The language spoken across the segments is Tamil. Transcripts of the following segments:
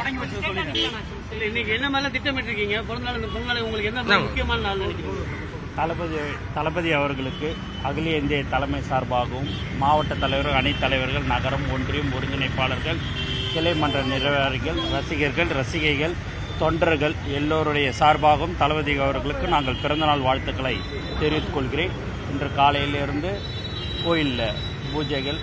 தொடங்கி வச்சது சொல்லிடுறேன் இல்ல இன்னைக்கு என்ன மாதிரிலாம் திட்டமிட்டிருக்கீங்க பிறந்த நாள் இந்த பிறந்த நாள் உங்களுக்கு என்ன முக்கியமான நாள் நினைக்கிறீங்க தளபதி தளபதி அவர்களுக்கு அகில இந்திய தலைமை சார்பாகவும் மாவட்ட தலைவர்கள் அனைத்து தலைவர்கள் நகரம் ஒன்றியம் ஒருங்கிணைப்பாளர்கள் கிளை மன்ற நிர்வாகிகள் ரசிகர்கள் ரசிகைகள் தொண்டர்கள் எல்லோருடைய சார்பாகவும் தளபதி அவர்களுக்கு நாங்கள் பிறந்தநாள் வாழ்த்துக்களை தெரிவித்துக் கொள்கிறேன் இன்று காலையிலிருந்து கோயிலில் பூஜைகள்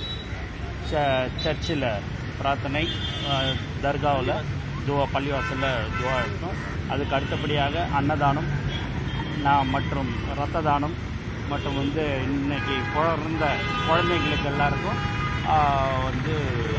ச- சர்ச்சில் பிரார்த்தனை அஹ், தர்காவில் துவா பள்ளிவாசலில் துவா இருக்கும் அதுக்கு அடுத்தபடியாக அன்னதானம் நான் மற்றும் ரத்த தானம் மற்றும் வந்து இன்னைக்கு பிறந்த குழந்தைங்களுக்கு எல்லாருக்கும் ஆஹ், வந்து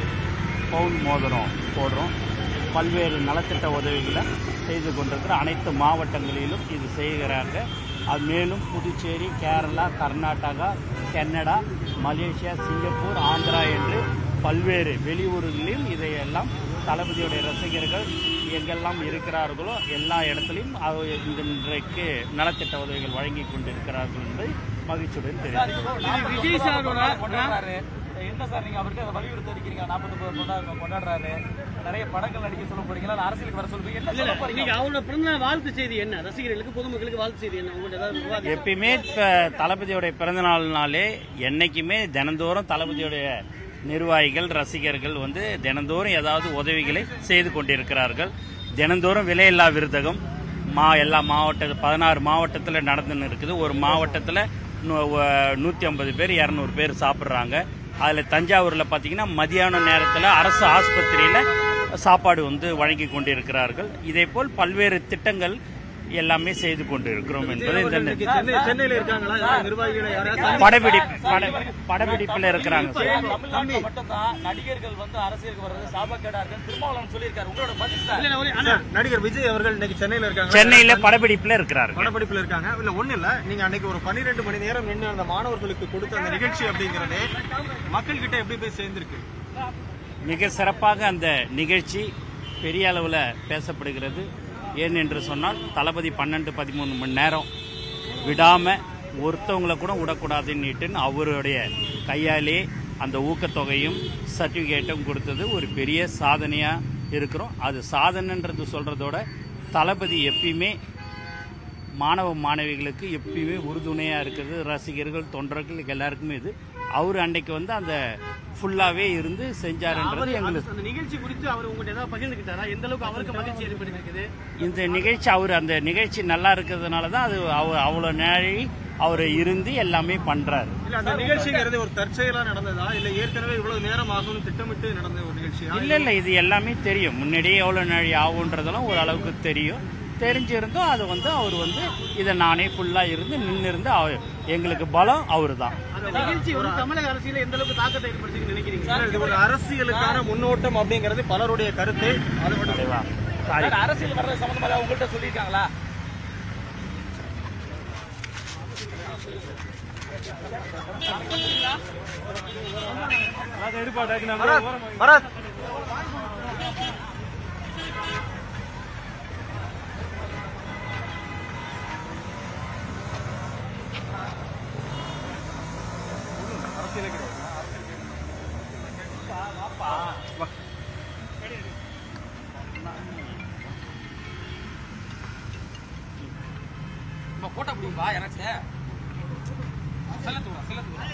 பவுன் மோதிரம் போடுறோம் பல்வேறு நலத்திட்ட உதவிகளை செய்து கொண்டிருக்கிற அனைத்து மாவட்டங்களிலும் இது செய்கிறாங்க அது மேலும் Puducherry Kerala Karnataka Canada Malaysia Singapore Andhra என்று பல்வேறு வெளியூர்களிலும் இதையெல்லாம் தளபதியுடைய ரசிகர்கள் எங்கெல்லாம் இருக்கிறார்களோ எல்லா இடத்துலையும் அவ- இந்த இன்றைக்கு நலத்திட்ட உதவிகள் வழங்கி கொண்டிருக்கிறார்கள் என்பதை மகிழ்ச்சியுடன் தெரிவித்துள்ளேன் இது விஜய் சாரோட கொண்டாடுறாரு என்ன சார் நீங்க அவர்கிட்ட அதை வலியுறுத்தி இருக்கிறீங்க நாற்பத்தி ஒன்பது கொண்டாடுறாரு நிறைய படங்கள் நடிக்க சொல்ல போறீங்களா இல்ல அரசியலுக்கு வர சொல்லுவீங்க என்ன இல்ல சொல்ல இல்ல போறீங்க இன்னைக்கு அவரோட பிறந்தநாள் வாழ்த்து செய்தி என்ன ரசிகர்களுக்கு பொதுமக்களுக்கு வாழ்த்து செய்தி என்ன உங்கள்ட்ட ஏதாவது விவாதம் எப்பயுமே இப்ப தளபதியோடைய பிறந்தநாள்னாலே என்னைக்குமே தினந்தோறும் தளபதியுடைய நிர்வாகிகள் ரசிகர்கள் வந்து தினந்தோறும் ஏதாவது உதவிகளை செய்து கொண்டிருக்கிறார்கள் தினந்தோறும் விலையில்லா விருதகம் மா எல்லா மாவட்ட பதினாறு மாவட்டத்தில் நடந்துன்னு இருக்குது ஒரு மாவட்டத்தில் நூற்றி ஐம்பது பேர் இரநூறு பேர் சாப்பிட்றாங்க அதில் தஞ்சாவூரில் பார்த்தீங்கன்னா மதியான நேரத்தில் அரசு ஆஸ்பத்திரியில் சாப்பாடு வந்து வழங்கி கொண்டிருக்கிறார்கள் இதேபோல் பல்வேறு திட்டங்கள் எல்லாமே செய்து கொண்டிருக்கிறோம் என்பது இந்த சென்னையில இருக்காங்களா நிர்வாகிகளை யாராவது படப்பிடிப்பு பட- படப்பிடிப்புல இருக்கிறாங்க சார். தமிழ்நாட்டுல மட்டும்தான் நடிகர்கள் வந்து அரசியலுக்கு வர்றது சாபக்கேடா இருக்குன்னு திருமாவளவன் சொல்லியிருக்காரு உங்களோட பதில் சார் இல்ல இல்ல, ஒரே- அண்ணா, நடிகர் விஜய் அவர்கள் இன்னைக்கு சென்னையில இருக்காங்க சென்னையில படப்பிடிப்புல இருக்கிறார்கள் படப்பிடிப்புல இருக்காங்க இல்ல ஒண்ணு இல்ல நீங்க அன்னைக்கு ஒரு 12 மணி நேரம் நின்று அந்த மாணவர்களுக்கு கொடுத்த அந்த நிகழ்ச்சி அப்படிங்கறது மக்கள் கிட்ட எப்படி போய் சேர்ந்திருக்கு மிக சிறப்பாக அந்த நிகழ்ச்சி பெரிய அளவில் பேசப்படுகிறது ஏன் என்று சொன்னால் தளபதி பன்னெண்டு பதிமூணு மணி நேரம் விடாம ஒருத்தவங்களை கூட விடக்கூடாதுன்னுட்டுன்னு அவருடைய கையாலே அந்த ஊக்கத்தொகையும் சர்டிஃபிகேட்டும் கொடுத்தது ஒரு பெரிய சாதனையாக இருக்கிறோம் அது சாதனைன்றது சொல்கிறதோட தளபதி எப்பயுமே மாணவ மாணவிகளுக்கு எப்பயுமே உறுதுணையாக இருக்குது ரசிகர்கள் தொண்டர்கள் எல்லாருக்குமே இது அவர் அன்னைக்கு வந்து அந்த ஃபுல்லாகவே இருந்து செஞ்சாருன்றது அவரு எங்களுக்கு அந்த நிகழ்ச்சி குறித்து அவர் உங்கள்ட்ட ஏதாவது பகிர்ந்துக்கிட்டாரா எந்த அளவுக்கு அவருக்கு மகிழ்ச்சி ஏற்படுத்திருக்குது இந்த நிகழ்ச்சி அவர் அந்த நிகழ்ச்சி நல்லா இருக்கிறதுனால தான் அது அவர் அவ்வளோ நாழி அவர் இருந்து எல்லாமே பண்ணுறாரு இல்ல அந்த நிகழ்ச்சிங்கிறது ஒரு தற்செயலா நடந்ததா இல்ல ஏற்கனவே இவ்வளவு நேரம் ஆகும்னு திட்டமிட்டு நடந்த ஒரு நிகழ்ச்சியா இல்லை இல்லை இது எல்லாமே தெரியும் முன்னாடியே எவ்வளோ நாழி ஆகுன்றதெல்லாம் ஓரளவுக்கு தெரியும் தெரிஞ்சிருந்தும் அது வந்து அவர் வந்து இதை நானே ஃபுல்லாக இருந்து நின்று இருந்து அவர் எங்களுக்கு பலம் அவர் தான் அந்த நிகழ்ச்சி வந்து தமிழக அரசியல எந்த அளவுக்கு தாக்கத்தை ஏற்படுத்தி நினைக்கிறீங்க இல்ல, இது ஒரு அரசியலுக்கான முன்னோட்டம் அப்படிங்கிறது பலருடைய கருத்து அது மட்டும் ஓகேவா சாரி சார், அரசியல் வர்றது சம்பந்தமா ஏதாவது உங்கள்கிட்ட சொல்லியிருக்காங்களா பரத் நம்ம போட்டோ பிடிப்பா எனக்கு செல்லத்துவா செல்லத்துவா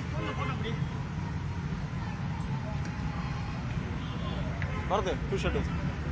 பரத் டூ ஷர்ட்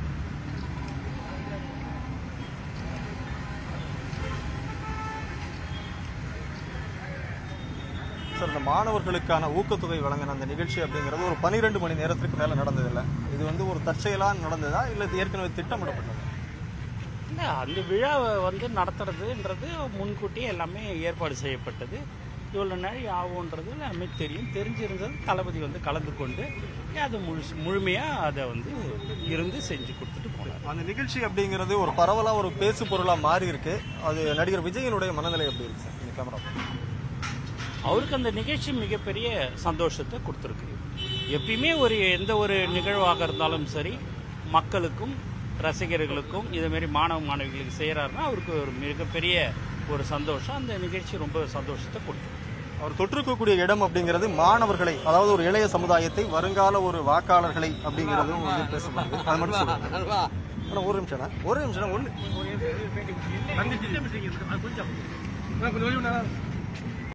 சார் இந்த மாணவர்களுக்கான ஊக்கத்தொகை வழங்கின அந்த நிகழ்ச்சி அப்படிங்கிறது ஒரு 12 மணி நேரத்துக்கு மேல நடந்ததில்ல இது வந்து ஒரு தற்செயலா நடந்ததா இல்ல இது ஏற்கனவே திட்டமிடப்பட்டதா இல்லை அந்த விழாவை வந்து நடத்துறதுன்றது முன்கூட்டியே எல்லாமே ஏற்பாடு செய்யப்பட்டது இவ்வளோ நாள் ஆகுன்றது எல்லாமே தெரியும் தெரிஞ்சிருந்தது தளபதி வந்து கலந்து கொண்டு அது முழு முழுமையாக அதை வந்து இருந்து செஞ்சு கொடுத்துட்டு போனார் அந்த நிகழ்ச்சி அப்படிங்கிறது ஒரு பரவலா ஒரு பேசு பொருளா மாறி இருக்கு அது நடிகர் விஜயனுடைய மனநிலை எப்படி இருக்கு சார் இந்த கேமரா அவருக்கு அந்த நிகழ்ச்சி மிகப்பெரிய சந்தோஷத்தை கொடுத்துருக்கு எப்பயுமே ஒரு எந்த ஒரு நிகழ்வாக இருந்தாலும் சரி மக்களுக்கும் ரசிகர்களுக்கும் இதே மாதிரி மாணவ மாணவிகளுக்கு செய்கிறாருன்னா அவருக்கு ஒரு மிகப்பெரிய ஒரு சந்தோஷம் அந்த நிகழ்ச்சி ரொம்ப சந்தோஷத்தை கொடுத்துருக்கு அவர் தொற்றுக்கக்கூடிய இடம் அப்படிங்கிறது மாணவர்களை அதாவது ஒரு இளைய சமுதாயத்தை வருங்கால ஒரு வாக்காளர்களை அப்படிங்கிறதும் வந்து பேசப்படுது அது மட்டும் சொல்லுங்க அண்ணா, ஒரு நிமிஷம் ஒரு நிமிஷம் ஒன்று அங்க திட்டமிட்டிருக்கீங்க அது கொஞ்சம் கொஞ்சம் வெளியே